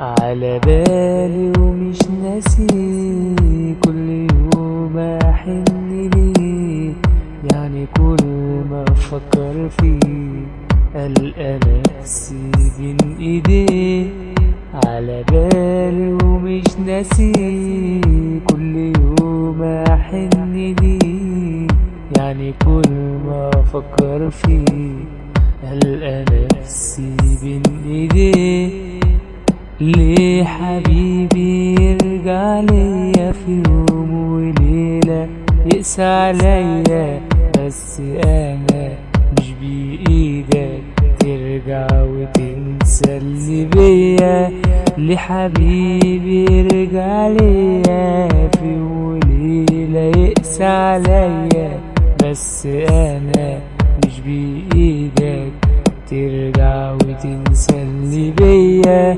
على بالي ومش ناسي كل يوم احن ليه يعني كل ما افكر فيه القى نفسي بين ايديه على بالي ومش ناسي كل يوم احن ليه يعني كل ما افكر فيه القى نفسي بين ايديه ليه حبيبي يرجع ليا في يوم وليلة يقسى عليا بس انا مش بايدك ترجع وتنسى اللي بيا ليه حبيبي يرجع ليا في يوم وليلة يقسى عليا بس انا مش بايدك ترجع وتنسى اللي بيا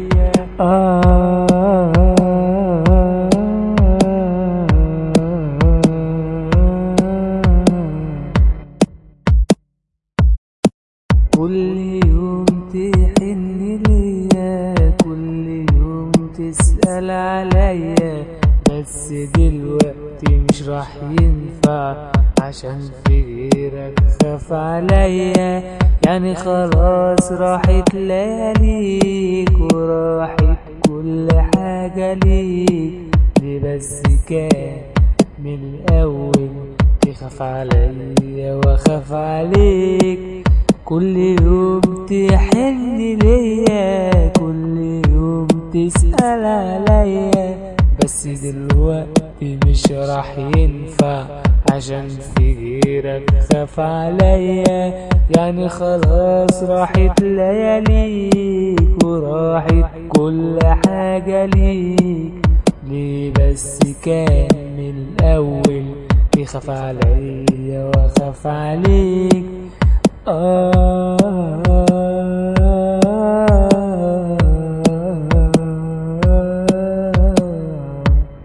آه كل يوم تحن ليا كل يوم تسأل عليا بس دلوقتي مش راح ينفع عشان في غيرك خاف عليا يعني خلاص راحت لياليك وراحت كل حاجة ليك دي بس كان من الأول تخاف عليا واخاف عليك كل يوم تحن ليا كل يوم تسأل عليا بس دلوقتي مش راح ينفع عشان في غيرك خاف عليا يعني خلاص راحت لياليك وراحت كل حاجة ليك ليه بس كان من الأول يخاف عليا واخاف عليك آه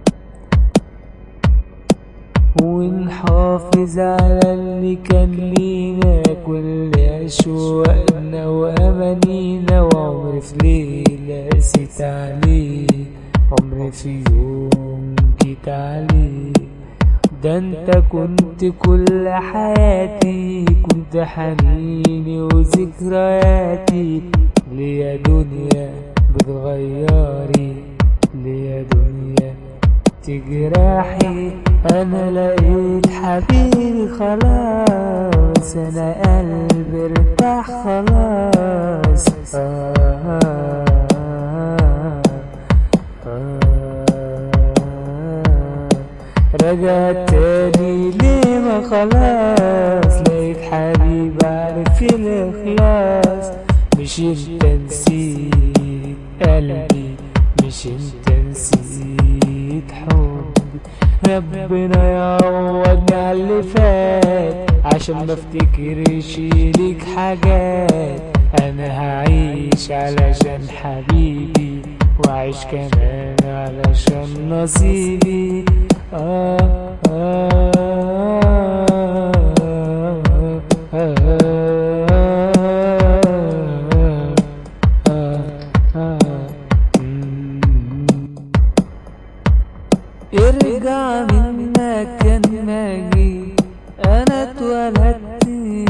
ونحافظ على اللي كان لينا كل أشواقنا وأمانينا وعمري في ليلة قسيت عليك عمري في يوم جيت عليك ده انت كنت كل حياتي كنت حنيني وذكرياتي ليا دنيا بتغيري ليا دنيا تجرحي انا لقيت حبيبي خلاص انا قلبي ارتاح خلاص آه آه آه رجعت تاني ليه ما خلاص لقيت حبيب عارف الاخلاص مش انت نسيت قلبي مش انت نسيت حبي ربنا يعوضني على اللي فات عشان ما افتكرش ليك حاجات انا هعيش علشان حبيبي وعيش كمان علشان نصيبي آه آه آه آه آه آه مم. ارجع من مكان ما جيت انا اتولدت